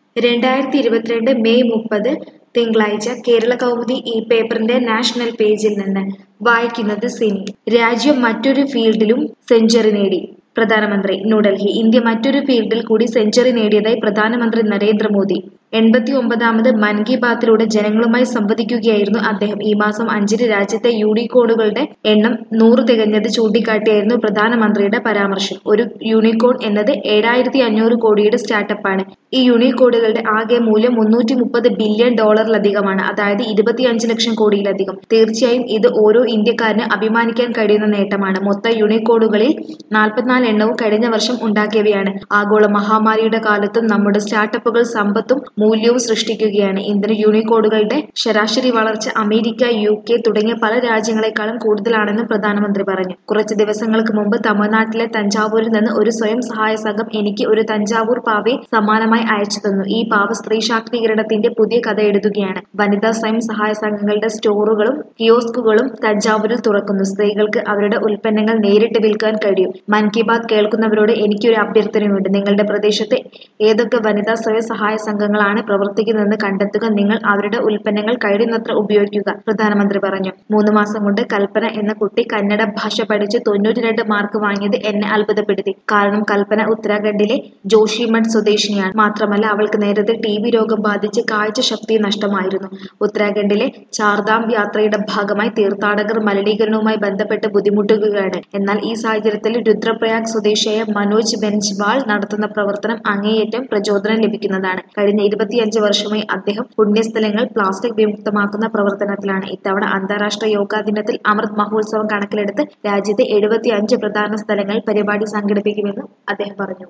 രണ്ടായിരത്തി ഇരുപത്തിരണ്ട് മെയ് മുപ്പത് തിങ്കളാഴ്ച കേരള കൗമുദി ഈ പേപ്പറിന്റെ നാഷണൽ പേജിൽ നിന്ന് വായിക്കുന്നത് സിനി രാജ്യം മറ്റൊരു ഫീൽഡിലും സെഞ്ചുറി നേടി പ്രധാനമന്ത്രി ന്യൂഡൽഹി ഇന്ത്യ മറ്റൊരു ഫീൽഡിൽ കൂടി സെഞ്ചുറി നേടിയതായി പ്രധാനമന്ത്രി നരേന്ദ്രമോദി എൺപത്തി ഒമ്പതാമത് മൻ കി ബാത്തിലൂടെ ജനങ്ങളുമായി സംവദിക്കുകയായിരുന്നു അദ്ദേഹം ഈ മാസം അഞ്ചിന് രാജ്യത്തെ യൂണിക്കോണുകളുടെ എണ്ണം നൂറ് തികഞ്ഞത് ചൂണ്ടിക്കാട്ടിയായിരുന്നു പ്രധാനമന്ത്രിയുടെ പരാമർശം ഒരു യൂണിക്കോൺ എന്നത് ഏഴായിരത്തി അഞ്ഞൂറ് കോടിയുടെ സ്റ്റാർട്ടപ്പാണ് ഈ യൂണിക്കോണുകളുടെ ആകെ മൂല്യം മുന്നൂറ്റി മുപ്പത് ബില്യൺ ഡോളറിലധികമാണ് അതായത് ഇരുപത്തിയഞ്ച് ലക്ഷം കോടിയിലധികം തീർച്ചയായും ഇത് ഓരോ ഇന്ത്യക്കാരന് അഭിമാനിക്കാൻ കഴിയുന്ന നേട്ടമാണ് മൊത്ത യൂണിക്കോണുകളിൽ നാൽപ്പത്തിനാല് എണ്ണവും കഴിഞ്ഞ വർഷം ഉണ്ടാക്കിയവയാണ് ആഗോള മഹാമാരിയുടെ കാലത്തും നമ്മുടെ സ്റ്റാർട്ടപ്പുകൾ സമ്പത്തും മൂല്യവും സൃഷ്ടിക്കുകയാണ് ഇന്ത്യൻ യൂണിക്കോണുകളുടെ ശരാശരി വളർച്ച അമേരിക്ക യു കെ തുടങ്ങിയ പല രാജ്യങ്ങളെക്കാളും കൂടുതലാണെന്നും പ്രധാനമന്ത്രി പറഞ്ഞു കുറച്ച് ദിവസങ്ങൾക്ക് മുമ്പ് തമിഴ്നാട്ടിലെ തഞ്ചാവൂരിൽ നിന്ന് ഒരു സ്വയം സഹായ സംഘം എനിക്ക് ഒരു തഞ്ചാവൂർ പാവയെ സമ്മാനമായി അയച്ചു തന്നു ഈ പാവ സ്ത്രീ ശാക്തീകരണത്തിന്റെ പുതിയ കഥ എഴുതുകയാണ് വനിതാ സ്വയം സഹായ സംഘങ്ങളുടെ സ്റ്റോറുകളും കിയോസ്കുകളും തഞ്ചാവൂരിൽ തുറക്കുന്നു സ്ത്രീകൾക്ക് അവരുടെ ഉൽപ്പന്നങ്ങൾ നേരിട്ട് വിൽക്കാൻ കഴിയും മൻ കി ബാത് കേൾക്കുന്നവരോട് എനിക്കൊരു അഭ്യർത്ഥനയുണ്ട് നിങ്ങളുടെ പ്രദേശത്ത് ഏതൊക്കെ വനിതാ സ്വയം സഹായ സംഘങ്ങളാണ് പ്രവർത്തിക്കുന്നതെന്ന് കണ്ടെത്തുക നിങ്ങൾ അവരുടെ ഉൽപ്പന്നങ്ങൾ കഴിയുന്നത്ര ഉപയോഗിക്കുക പ്രധാനമന്ത്രി പറഞ്ഞു മൂന്ന് മാസം കൊണ്ട് കൽപ്പന എന്ന കുട്ടി കന്നഡ ഭാഷ പഠിച്ച് തൊണ്ണൂറ്റിരണ്ട് മാർക്ക് വാങ്ങിയത് എന്നെ അത്ഭുതപ്പെടുത്തി കാരണം കൽപ്പന ഉത്തരാഖണ്ഡിലെ ജോഷിമഠ് സ്വദേശിനിയാണ് മാത്രമല്ല അവൾക്ക് നേരത്തെ ടി ബി രോഗം ബാധിച്ച് കാഴ്ച ശക്തി നഷ്ടമായിരുന്നു ഉത്തരാഖണ്ഡിലെ ചാർധാം യാത്രയുടെ ഭാഗമായി തീർത്ഥാടകർ മലിനീകരണവുമായി ബന്ധപ്പെട്ട് ബുദ്ധിമുട്ടുകയാണ് എന്നാൽ ഈ സാഹചര്യത്തിൽ രുദ്രപ്രയാഗ് സ്വദേശിയായ മനോജ് ബെൻജ്വാൾ നടത്തുന്ന പ്രവർത്തനം അങ്ങേയറ്റം പ്രചോദനം ലഭിക്കുന്നതാണ് കഴിഞ്ഞ ഇരുപത്തിയഞ്ച് വർഷമായി അദ്ദേഹം പുണ്യസ്ഥലങ്ങൾ പ്ലാസ്റ്റിക് വിമുക്തമാക്കുന്ന പ്രവർത്തനത്തിലാണ് ഇത്തവണ അന്താരാഷ്ട്ര യോഗാ ദിനത്തിൽ അമൃത് മഹോത്സവം കണക്കിലെടുത്ത് രാജ്യത്തെ എഴുപത്തിയഞ്ച് പ്രധാന സ്ഥലങ്ങളിൽ പരിപാടി സംഘടിപ്പിക്കുമെന്നും അദ്ദേഹം പറഞ്ഞു